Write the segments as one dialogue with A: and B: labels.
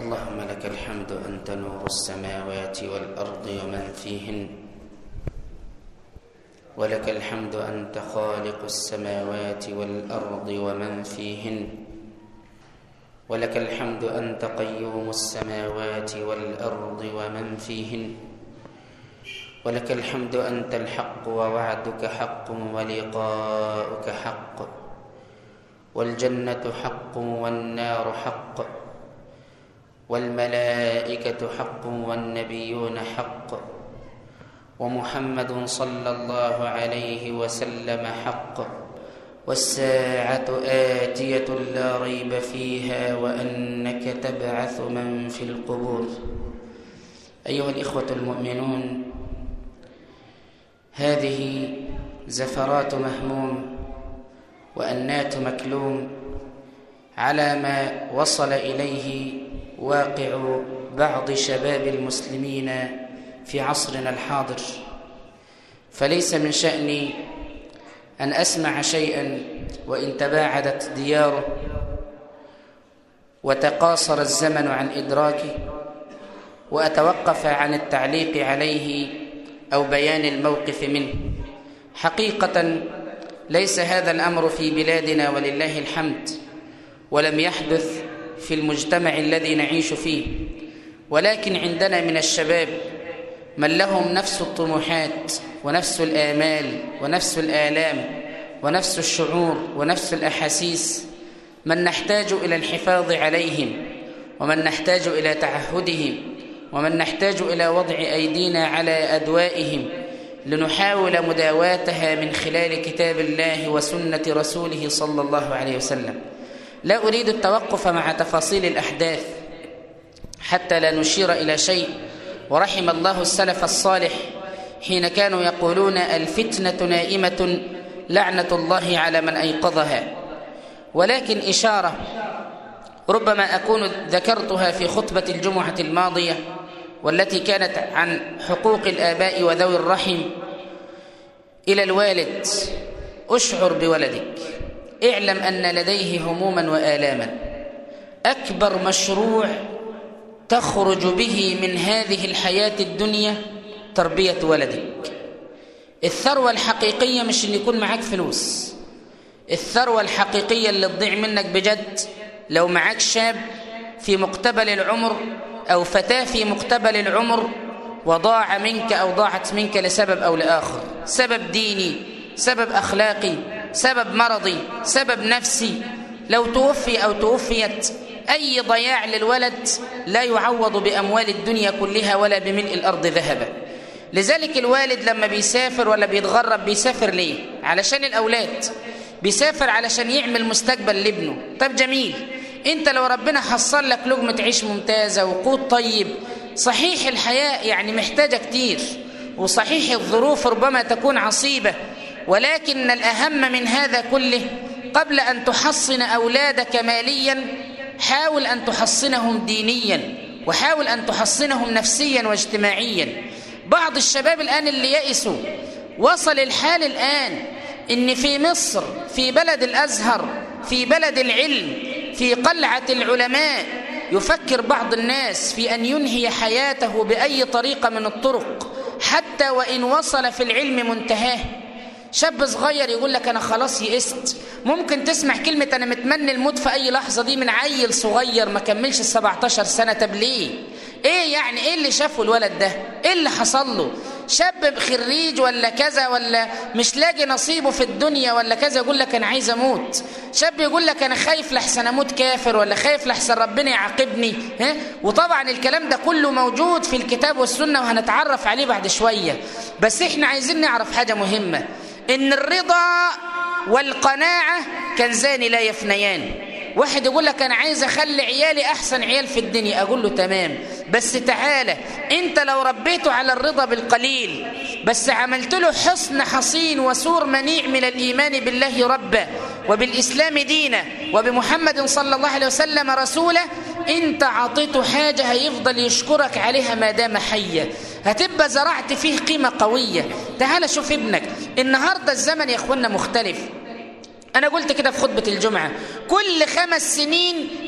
A: اللهم لك الحمد أنت نور السماوات والأرض ومن فيهن ولك الحمد أنت خالق السماوات والأرض ومن فيهن ولك الحمد أنت قيوم السماوات والأرض ومن فيهن ولك الحمد أنت الحق ووعدك حق ولقاؤك حق والجنة حق والنار حق والملائكة حق والنبيون حق ومحمد صلى الله عليه وسلم حق والساعة آتية لا ريب فيها وأنك تبعث من في القبور أيها الإخوة المؤمنون هذه زفرات مهموم وأنات مكلوم على ما وصل إليه واقع بعض شباب المسلمين في عصرنا الحاضر فليس من شأني أن أسمع شيئا وإن تباعدت دياره وتقاصر الزمن عن إدراكه وأتوقف عن التعليق عليه أو بيان الموقف منه حقيقة ليس هذا الأمر في بلادنا ولله الحمد ولم يحدث في المجتمع الذي نعيش فيه ولكن عندنا من الشباب من لهم نفس الطموحات ونفس الآمال ونفس الآلام ونفس الشعور ونفس الأحاسيس من نحتاج إلى الحفاظ عليهم ومن نحتاج إلى تعهدهم ومن نحتاج إلى وضع أيدينا على أدوائهم لنحاول مداواتها من خلال كتاب الله وسنة رسوله صلى الله عليه وسلم لا أريد التوقف مع تفاصيل الأحداث حتى لا نشير إلى شيء ورحم الله السلف الصالح حين كانوا يقولون الفتنة نائمة لعنة الله على من أيقظها ولكن إشارة ربما أكون ذكرتها في خطبة الجمعة الماضية والتي كانت عن حقوق الآباء وذوي الرحم إلى الوالد أشعر بولدك اعلم أن لديه هموما وآلاما أكبر مشروع تخرج به من هذه الحياة الدنيا تربية ولدك الثروة الحقيقية مش اللي يكون معاك فلوس الثروة الحقيقية اللي تضيع منك بجد لو معاك شاب في مقتبل العمر أو فتاة في مقتبل العمر وضاع منك أو ضاعت منك لسبب أو لآخر سبب ديني سبب أخلاقي سبب مرضي سبب نفسي لو توفي أو توفيت أي ضياع للولد لا يعوض بأموال الدنيا كلها ولا بملء الأرض ذهبا لذلك الوالد لما بيسافر ولا بيتغرب بيسافر ليه علشان الأولاد بيسافر علشان يعمل مستقبل لابنه طب جميل انت لو ربنا حصل لك لقمة عيش ممتازة وقوت طيب صحيح الحياة يعني محتاجة كتير وصحيح الظروف ربما تكون عصيبة ولكن الأهم من هذا كله قبل أن تحصن أولادك ماليا حاول أن تحصنهم دينيا وحاول أن تحصنهم نفسيا واجتماعيا بعض الشباب الآن اللي يئسوا وصل الحال الآن إن في مصر في بلد الأزهر في بلد العلم في قلعة العلماء يفكر بعض الناس في أن ينهي حياته بأي طريقة من الطرق حتى وإن وصل في العلم منتهاه شاب صغير يقول لك أنا خلاص يئست ممكن تسمع كلمة أنا متمني الموت في أي لحظة دي من عيل صغير ما كملش ال 17 سنة طب ليه؟ إيه يعني إيه اللي شافه الولد ده؟ إيه اللي حصل له؟ شاب خريج ولا كذا ولا مش لاقي نصيبه في الدنيا ولا كذا يقول لك أنا عايز أموت شاب يقول لك أنا خايف لحسن أموت كافر ولا خايف لحسن ربنا يعاقبني ها؟ وطبعا الكلام ده كله موجود في الكتاب والسنة وهنتعرف عليه بعد شوية بس إحنا عايزين نعرف حاجة مهمة إن الرضا والقناعة كنزان لا يفنيان واحد يقول لك أنا عايز أخلي عيالي أحسن عيال في الدنيا أقول له تمام بس تعالى أنت لو ربيته على الرضا بالقليل بس عملت له حصن حصين وسور منيع من الإيمان بالله ربا وبالإسلام دينا وبمحمد صلى الله عليه وسلم رسوله أنت عطيته حاجة هيفضل يشكرك عليها ما دام حيا هتبقى زرعت فيه قيمة قوية تعال شوف ابنك النهاردة الزمن يا اخوانا مختلف أنا قلت كده في خطبة الجمعة كل خمس سنين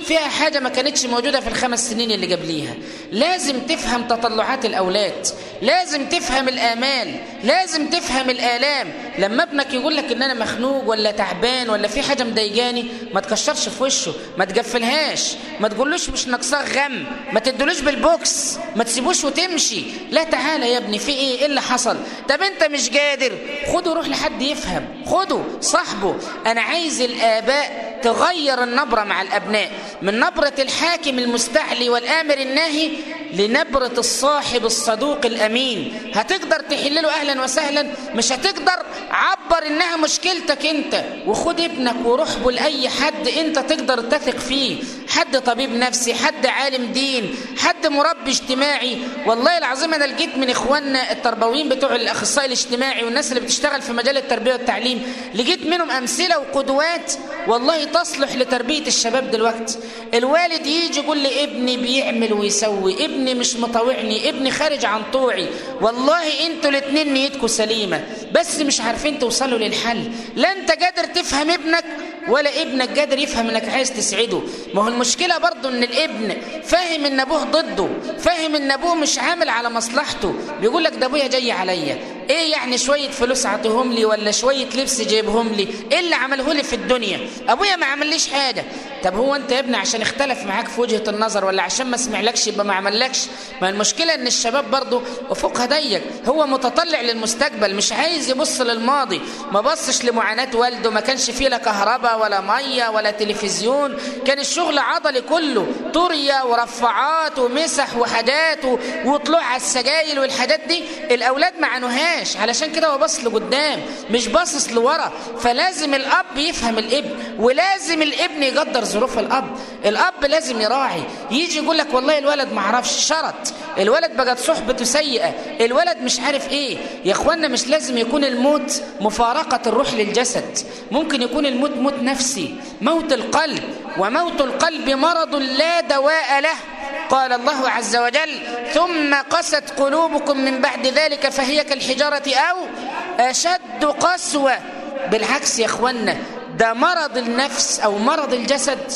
A: فيها حاجة ما كانتش موجودة في الخمس سنين اللي قبليها لازم تفهم تطلعات الأولاد لازم تفهم الآمال لازم تفهم الآلام لما ابنك يقول لك ان انا مخنوق ولا تعبان ولا في حاجة مضايقاني ما تكشرش في وشه ما تقفلهاش ما تقولوش مش ناقصاه غم ما تدلوش بالبوكس ما تسيبوش وتمشي لا تعالى يا ابني في ايه ايه اللي حصل طب انت مش قادر خده روح لحد يفهم خده صاحبه انا عايز الاباء تغير النبرة مع الأبناء من نبرة الحاكم المستعلي والآمر الناهي لنبرة الصاحب الصدوق الأمين هتقدر تحل له أهلا وسهلا مش هتقدر عبر إنها مشكلتك أنت وخد ابنك وروح به لأي حد أنت تقدر تثق فيه حد طبيب نفسي حد عالم دين حد مربي اجتماعي والله العظيم أنا لقيت من إخواننا التربويين بتوع الأخصائي الاجتماعي والناس اللي بتشتغل في مجال التربية والتعليم لقيت منهم أمثلة وقدوات والله تصلح لتربية الشباب دلوقتي الوالد يجي يقول لي ابني بيعمل ويسوي ابني مش مطاوعني ابني خارج عن طوعي والله انتوا الاتنين نيتكم سليمة بس مش عارفين توصلوا للحل لا انت قادر تفهم ابنك ولا ابنك قادر يفهم انك عايز تسعده ما هو المشكلة برضو ان الابن فاهم ان ابوه ضده فاهم ان ابوه مش عامل على مصلحته بيقول لك ده ابويا جاي عليا ايه يعني شوية فلوس عطيهم لي ولا شوية لبس جايبهم لي ايه اللي عمله لي في الدنيا ابويا ما عمليش حاجة طب هو انت يا ابني عشان اختلف معاك في وجهة النظر ولا عشان ما سمعلكش يبقى ما عملكش ما المشكلة ان الشباب برضو افقها ضيق هو متطلع للمستقبل مش عايز يبص للماضي ما بصش لمعاناة والده ما كانش فيه لا كهرباء ولا مية ولا تلفزيون كان الشغل عضلي كله طرية ورفعات ومسح وحاجات وطلوع على السجايل والحاجات دي الاولاد ما عنوهاش علشان كده هو باصص لقدام مش باصص لورا فلازم الاب يفهم الابن ولازم الابن يقدر ظروف الاب الاب لازم يراعي يجي يقول لك والله الولد ما عرفش شرط الولد بقت صحبته سيئه الولد مش عارف ايه يا اخوانا مش لازم يكون الموت مفارقه الروح للجسد ممكن يكون الموت موت نفسي موت القلب وموت القلب مرض لا دواء له قال الله عز وجل ثم قست قلوبكم من بعد ذلك فهي كالحجارة أو أشد قسوة بالعكس يا أخوانا ده مرض النفس أو مرض الجسد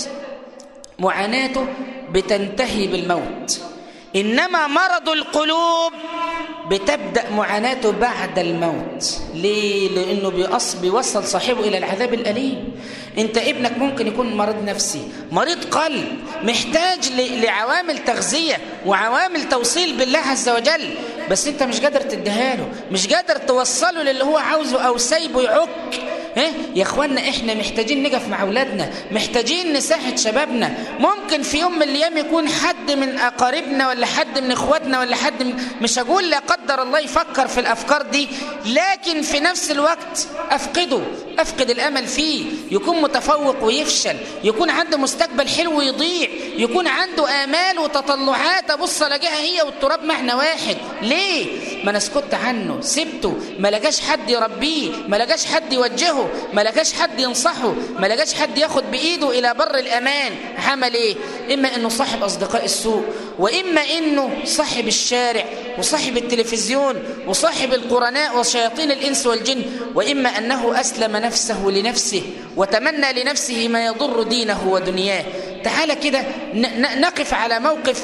A: معاناته بتنتهي بالموت إنما مرض القلوب بتبدأ معاناته بعد الموت ليه؟ لأنه بيص بيوصل صاحبه إلى العذاب الأليم أنت ابنك ممكن يكون مريض نفسي مريض قلب محتاج لعوامل تغذية وعوامل توصيل بالله عز وجل بس أنت مش قادر تديها له مش قادر توصله للي هو عاوزه أو سايبه يعك إيه؟ يا اخوانا احنا محتاجين نقف مع اولادنا محتاجين نساعد شبابنا ممكن في يوم من الايام يكون حد من اقاربنا ولا حد من اخواتنا ولا حد من مش هقول لا قدر الله يفكر في الافكار دي لكن في نفس الوقت افقده افقد الامل فيه يكون متفوق ويفشل يكون عنده مستقبل حلو ويضيع يكون عنده امال وتطلعات ابص الاقيها هي والتراب معنى واحد ليه ما انا سكت عنه سبته ما لقاش حد يربيه ما لقاش حد يوجهه ما لقاش حد ينصحه ما لقاش حد ياخد بايده الى بر الامان عمل ايه اما انه صاحب اصدقاء السوء واما انه صاحب الشارع وصاحب التلفزيون وصاحب القرناء وشياطين الانس والجن واما انه اسلم نفسه لنفسه وتمنى لنفسه ما يضر دينه ودنياه تعال كده نقف على موقف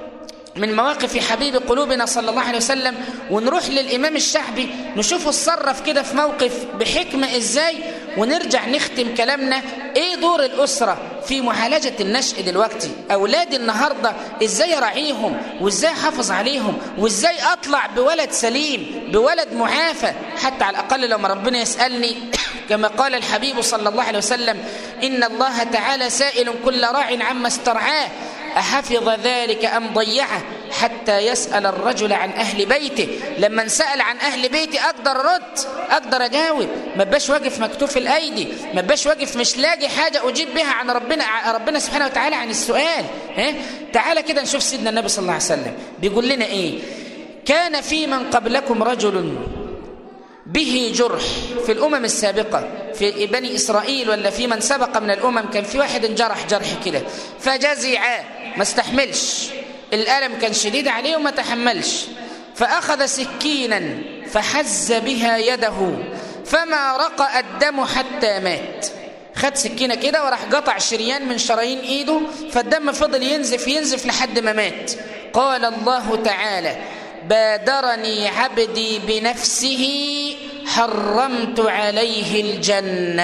A: من مواقف حبيب قلوبنا صلى الله عليه وسلم ونروح للإمام الشعبي نشوفه اتصرف كده في موقف بحكمة إزاي ونرجع نختم كلامنا إيه دور الأسرة في معالجة النشء دلوقتي أولادي النهاردة إزاي أراعيهم وإزاي أحافظ عليهم وإزاي أطلع بولد سليم بولد معافى حتى على الأقل لما ربنا يسألني كما قال الحبيب صلى الله عليه وسلم إن الله تعالى سائل كل راع عما استرعاه أحفظ ذلك أم ضيعه حتى يسأل الرجل عن أهل بيته لما نسأل عن أهل بيتي أقدر أرد أقدر أجاوب ما بقاش واقف مكتوف الأيدي ما بقاش واقف مش لاقي حاجة أجيب بها عن ربنا ربنا سبحانه وتعالى عن السؤال ها تعالى كده نشوف سيدنا النبي صلى الله عليه وسلم بيقول لنا إيه كان في من قبلكم رجل به جرح في الأمم السابقة في بني إسرائيل ولا في من سبق من الأمم كان في واحد انجرح جرح كده فجزع ما استحملش الألم كان شديد عليه وما تحملش فأخذ سكينا فحز بها يده فما رقى الدم حتى مات خد سكينة كده وراح قطع شريان من شرايين ايده فالدم فضل ينزف ينزف لحد ما مات قال الله تعالى بادرني عبدي بنفسه حرمت عليه الجنة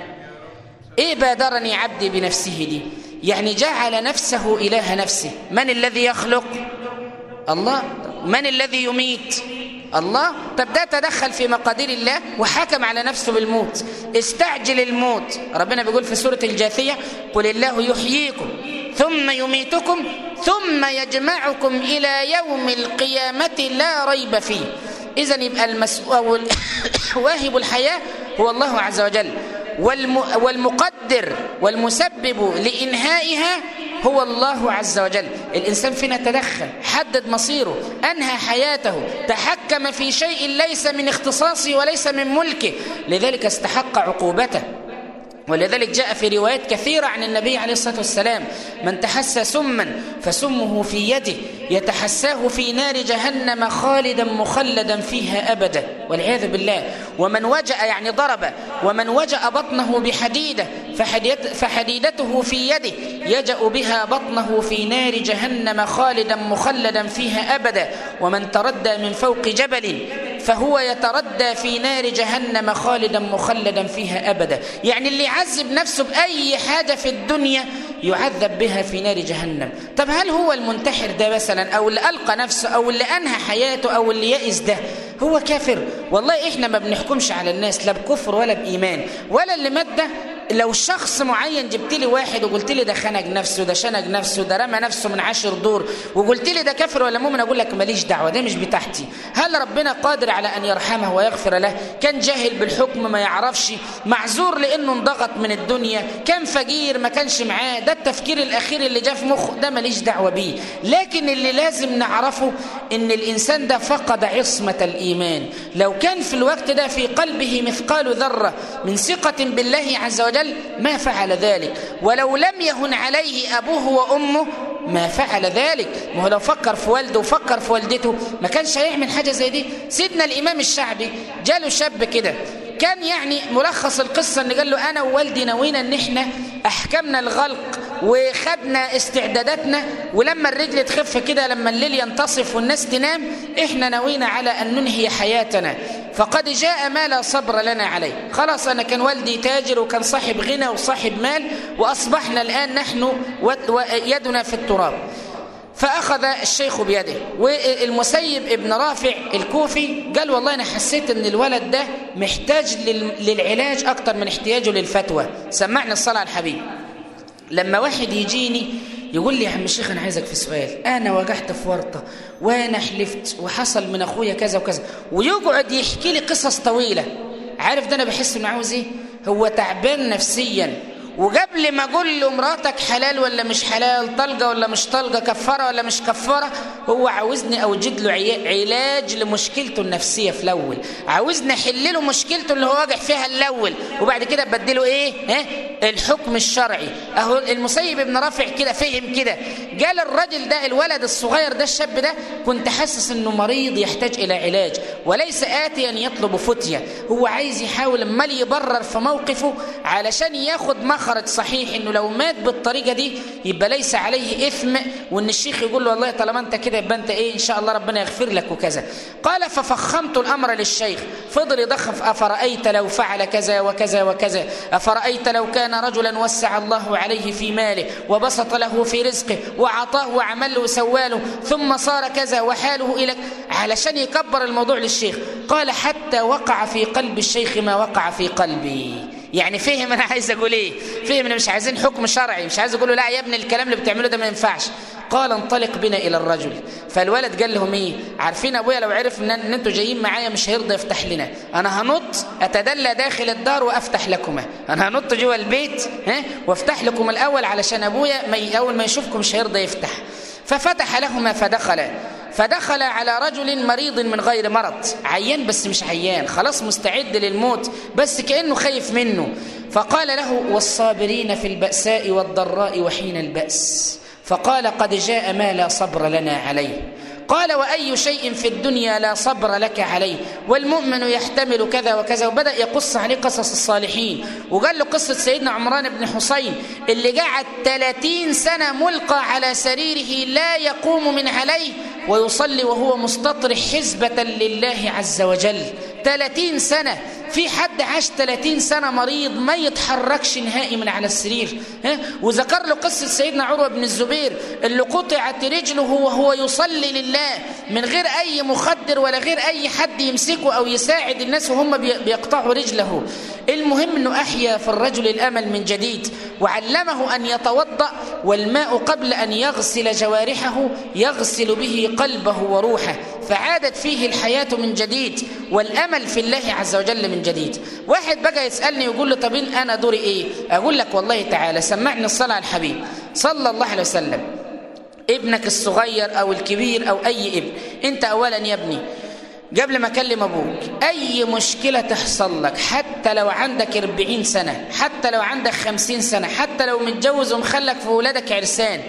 A: ايه بادرني عبدي بنفسه دي يعني جعل نفسه إله نفسه من الذي يخلق الله من الذي يميت الله طب ده تدخل في مقادير الله وحكم على نفسه بالموت استعجل الموت ربنا بيقول في سورة الجاثية قل الله يحييكم ثم يميتكم ثم يجمعكم إلى يوم القيامة لا ريب فيه إذا يبقى المسؤول واهب الحياة هو الله عز وجل والمقدر والمسبب لإنهائها هو الله عز وجل الإنسان فينا تدخل حدد مصيره أنهى حياته تحكم في شيء ليس من اختصاصه وليس من ملكه لذلك استحق عقوبته ولذلك جاء في روايات كثيرة عن النبي عليه الصلاة والسلام من تحسى سما فسمه في يده يتحساه في نار جهنم خالدا مخلدا فيها أبدا والعياذ بالله ومن وجأ يعني ضرب ومن وجأ بطنه بحديدة فحديدته في يده يجأ بها بطنه في نار جهنم خالدا مخلدا فيها أبدا ومن تردى من فوق جبل فهو يتردى في نار جهنم خالدا مخلدا فيها أبدا يعني اللي يعذب نفسه بأي حاجة في الدنيا يعذب بها في نار جهنم طب هل هو المنتحر ده مثلا أو اللي ألقى نفسه أو اللي أنهى حياته أو اللي يئس ده هو كافر والله إحنا ما بنحكمش على الناس لا بكفر ولا بإيمان ولا اللي مات ده لو شخص معين جبت لي واحد وقلت لي ده خنق نفسه ده شنق نفسه ده رمى نفسه من عشر دور وقلت لي ده كافر ولا مؤمن اقول لك ماليش دعوه ده مش بتاعتي هل ربنا قادر على ان يرحمه ويغفر له كان جاهل بالحكم ما يعرفش معذور لانه انضغط من الدنيا كان فقير ما كانش معاه ده التفكير الاخير اللي جاء في مخه ده ماليش دعوه بيه لكن اللي لازم نعرفه ان الانسان ده فقد عصمه الايمان لو كان في الوقت ده في قلبه مثقال ذره من ثقه بالله عز وجل وجل ما فعل ذلك ولو لم يهن عليه أبوه وأمه ما فعل ذلك ما هو لو فكر في والده وفكر في والدته ما كانش هيعمل حاجة زي دي سيدنا الإمام الشعبي جاله شاب كده كان يعني ملخص القصة ان قال له أنا ووالدي نوينا ان احنا أحكمنا الغلق وخدنا استعداداتنا ولما الرجل تخف كده لما الليل ينتصف والناس تنام احنا نوينا على أن ننهي حياتنا فقد جاء ما لا صبر لنا عليه خلاص أنا كان والدي تاجر وكان صاحب غنى وصاحب مال وأصبحنا الآن نحن يدنا في التراب فأخذ الشيخ بيده والمسيب ابن رافع الكوفي قال والله أنا حسيت أن الولد ده محتاج للعلاج أكتر من احتياجه للفتوى سمعني الصلاة على الحبيب لما واحد يجيني يقول لي يا عم الشيخ انا عايزك في سؤال انا وجعت في ورطه وانا حلفت وحصل من اخويا كذا وكذا ويقعد يحكي لي قصص طويله عارف ده انا بحس انه عاوز ايه هو تعبان نفسيا وقبل ما اقول له مراتك حلال ولا مش حلال طلقه ولا مش طلقه كفاره ولا مش كفاره هو عاوزني اوجد له علاج لمشكلته النفسيه في الاول عاوزني احل له مشكلته اللي هو واقع فيها الاول وبعد كده بديله ايه ها الحكم الشرعي اهو المسيب ابن رافع كده فهم كده قال الراجل ده الولد الصغير ده الشاب ده كنت حاسس انه مريض يحتاج الى علاج وليس اتيا يطلب فتيه هو عايز يحاول امال يبرر في موقفه علشان ياخد مخرج صحيح انه لو مات بالطريقه دي يبقى ليس عليه اثم وان الشيخ يقول له والله طالما انت كده يبقى انت ايه ان شاء الله ربنا يغفر لك وكذا قال ففخمت الامر للشيخ فضل يضخم افرايت لو فعل كذا وكذا وكذا افرايت لو كان رجلا وسع الله عليه في ماله وبسط له في رزقه وعطاه وعمل له وسواله ثم صار كذا وحاله الى علشان يكبر الموضوع للشيخ قال حتى وقع في قلب الشيخ ما وقع في قلبي يعني فهم انا عايز اقول ايه فهم ان مش عايزين حكم شرعي مش عايز اقول له لا يا ابني الكلام اللي بتعمله ده ما ينفعش قال انطلق بنا الى الرجل فالولد قال لهم ايه عارفين ابويا لو عرف ان, إن انتوا جايين معايا مش هيرضى يفتح لنا انا هنط اتدلى داخل الدار وافتح لكما انا هنط جوه البيت ها وافتح لكم الاول علشان ابويا ما اول ما يشوفكم مش هيرضى يفتح ففتح لهما فدخلا فدخل على رجل مريض من غير مرض عيان بس مش عيان خلاص مستعد للموت بس كأنه خايف منه فقال له والصابرين في البأساء والضراء وحين البأس فقال قد جاء ما لا صبر لنا عليه قال وأي شيء في الدنيا لا صبر لك عليه والمؤمن يحتمل كذا وكذا وبدأ يقص عليه قصص الصالحين وقال له قصة سيدنا عمران بن حسين اللي قعد 30 سنة ملقى على سريره لا يقوم من عليه ويصلي وهو مستطرح حزبة لله عز وجل 30 سنة في حد عاش 30 سنة مريض ما يتحركش نهائي من على السرير ها؟ وذكر له قصة سيدنا عروة بن الزبير اللي قطعت رجله وهو يصلي لله من غير أي مخدر ولا غير أي حد يمسكه أو يساعد الناس وهم بيقطعوا رجله المهم أنه أحيا في الرجل الأمل من جديد وعلمه أن يتوضأ والماء قبل أن يغسل جوارحه يغسل به قلبه وروحه فعادت فيه الحياة من جديد والأمل في الله عز وجل من جديد واحد بقى يسألني يقول له طب أنا دوري إيه أقول لك والله تعالى سمعني الصلاة على الحبيب صلى الله عليه وسلم ابنك الصغير أو الكبير أو أي ابن أنت أولا يا ابني قبل ما اكلم ابوك اي مشكله تحصل لك حتى لو عندك 40 سنه حتى لو عندك 50 سنه حتى لو متجوز ومخلك في ولادك عرسان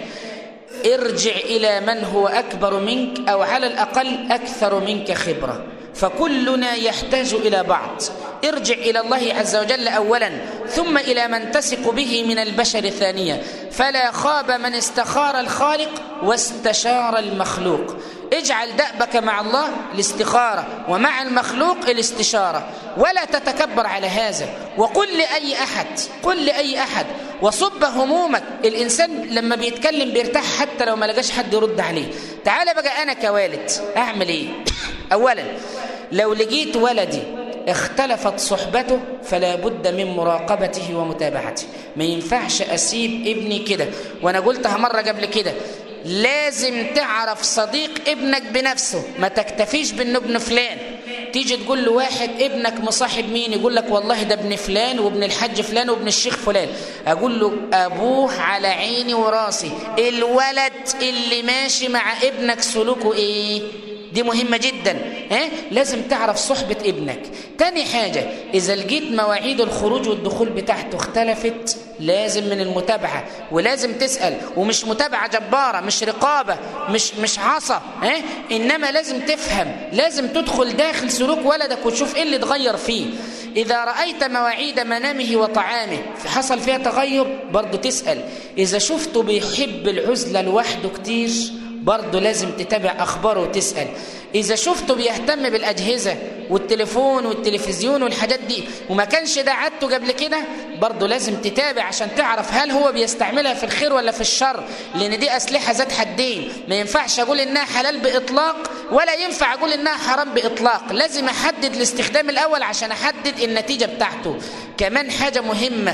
A: ارجع الى من هو اكبر منك او على الاقل اكثر منك خبره فكلنا يحتاج الى بعض ارجع الى الله عز وجل اولا ثم الى من تثق به من البشر ثانيا فلا خاب من استخار الخالق واستشار المخلوق اجعل دأبك مع الله الاستخارة ومع المخلوق الاستشارة ولا تتكبر على هذا وقل لأي أحد قل لأي أحد وصب همومك الإنسان لما بيتكلم بيرتاح حتى لو ما لقاش حد يرد عليه تعال بقى أنا كوالد أعمل إيه أولا لو لقيت ولدي اختلفت صحبته فلا بد من مراقبته ومتابعته ما ينفعش أسيب ابني كده وأنا قلتها مرة قبل كده لازم تعرف صديق ابنك بنفسه ما تكتفيش بانه ابن فلان تيجي تقول له واحد ابنك مصاحب مين يقول لك والله ده ابن فلان وابن الحج فلان وابن الشيخ فلان اقول له ابوه على عيني وراسي الولد اللي ماشي مع ابنك سلوكه ايه دي مهمة جدا ها؟ لازم تعرف صحبة ابنك تاني حاجة إذا لقيت مواعيد الخروج والدخول بتاعته اختلفت لازم من المتابعة ولازم تسأل ومش متابعة جبارة مش رقابة مش مش عصا ها؟ إنما لازم تفهم لازم تدخل داخل سلوك ولدك وتشوف إيه اللي اتغير فيه إذا رأيت مواعيد منامه وطعامه حصل فيها تغير برضه تسأل إذا شفته بيحب العزلة لوحده كتير برضه لازم تتابع أخباره وتسأل إذا شفته بيهتم بالأجهزة والتليفون والتلفزيون والحاجات دي وما كانش ده عادته قبل كده برضه لازم تتابع عشان تعرف هل هو بيستعملها في الخير ولا في الشر لأن دي أسلحة ذات حدين ما ينفعش أقول إنها حلال بإطلاق ولا ينفع أقول إنها حرام بإطلاق لازم أحدد الاستخدام الأول عشان أحدد النتيجة بتاعته كمان حاجة مهمة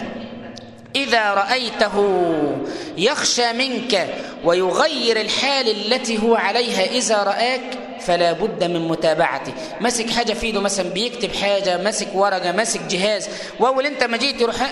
A: إذا رأيته يخشى منك ويغير الحال التي هو عليها إذا رآك فلا بد من متابعته ماسك حاجة في ايده مثلا بيكتب حاجة ماسك ورقة ماسك جهاز وأول أنت ما جيت يروح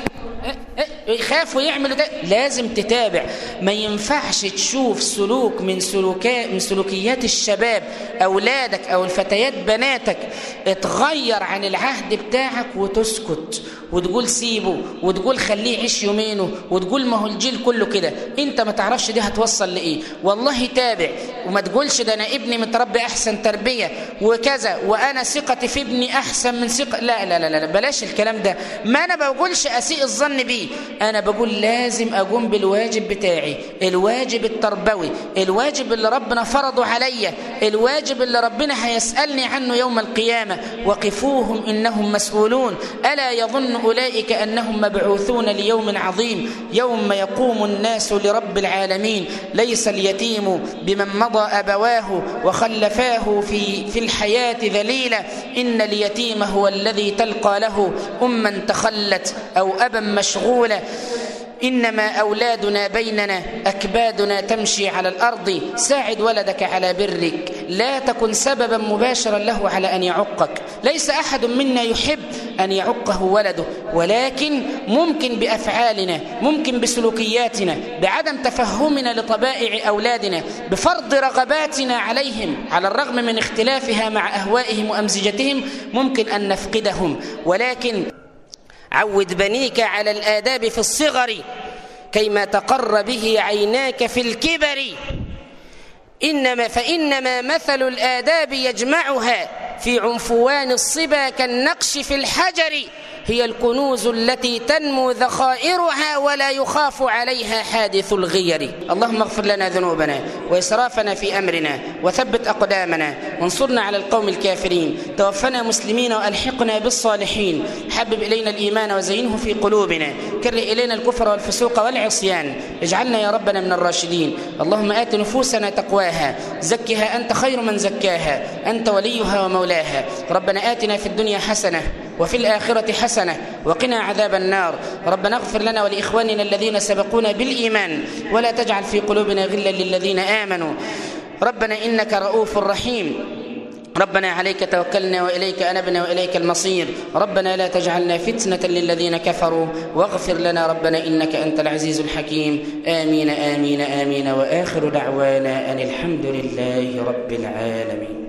A: يخاف ويعمل ده لازم تتابع ما ينفعش تشوف سلوك من سلوكات من سلوكيات الشباب اولادك او الفتيات بناتك اتغير عن العهد بتاعك وتسكت وتقول سيبه وتقول خليه يعيش يومينه وتقول ما هو الجيل كله كده انت ما تعرفش دي هتوصل لايه والله تابع وما تقولش ده انا ابني متربي احسن تربيه وكذا وانا ثقتي في ابني احسن من ثقه لا لا لا لا بلاش الكلام ده ما انا بقولش اسيء الظن بيه انا بقول لازم اقوم بالواجب بتاعي الواجب التربوي الواجب اللي ربنا فرضه عليا الواجب اللي ربنا هيسالني عنه يوم القيامه وقفوهم انهم مسؤولون الا يظن اولئك انهم مبعوثون ليوم عظيم يوم يقوم الناس لرب العالمين ليس اليتيم بمن مضى ابواه وخلفاه في في الحياه ذليلا ان اليتيم هو الذي تلقى له اما تخلت او ابا مشغولا إنما أولادنا بيننا أكبادنا تمشي على الأرض ساعد ولدك على برك لا تكن سببا مباشرا له على أن يعقك ليس أحد منا يحب أن يعقه ولده ولكن ممكن بأفعالنا ممكن بسلوكياتنا بعدم تفهمنا لطبائع أولادنا بفرض رغباتنا عليهم على الرغم من اختلافها مع أهوائهم وأمزجتهم ممكن أن نفقدهم ولكن عود بنيك على الآداب في الصغر كيما تقر به عيناك في الكبر إنما فإنما مثل الآداب يجمعها في عنفوان الصبا كالنقش في الحجر هي الكنوز التي تنمو ذخائرها ولا يخاف عليها حادث الغير اللهم اغفر لنا ذنوبنا وإسرافنا في أمرنا وثبت أقدامنا وانصرنا على القوم الكافرين توفنا مسلمين وألحقنا بالصالحين حبب إلينا الإيمان وزينه في قلوبنا كره إلينا الكفر والفسوق والعصيان اجعلنا يا ربنا من الراشدين اللهم آت نفوسنا تقواها زكها أنت خير من زكاها أنت وليها ومولاها ربنا آتنا في الدنيا حسنة وفي الآخرة حسنة وقنا عذاب النار ربنا اغفر لنا ولإخواننا الذين سبقونا بالإيمان ولا تجعل في قلوبنا غلا للذين آمنوا ربنا إنك رؤوف رحيم ربنا عليك توكلنا واليك انبنا واليك المصير ربنا لا تجعلنا فتنه للذين كفروا واغفر لنا ربنا انك انت العزيز الحكيم امين امين امين واخر دعوانا ان الحمد لله رب العالمين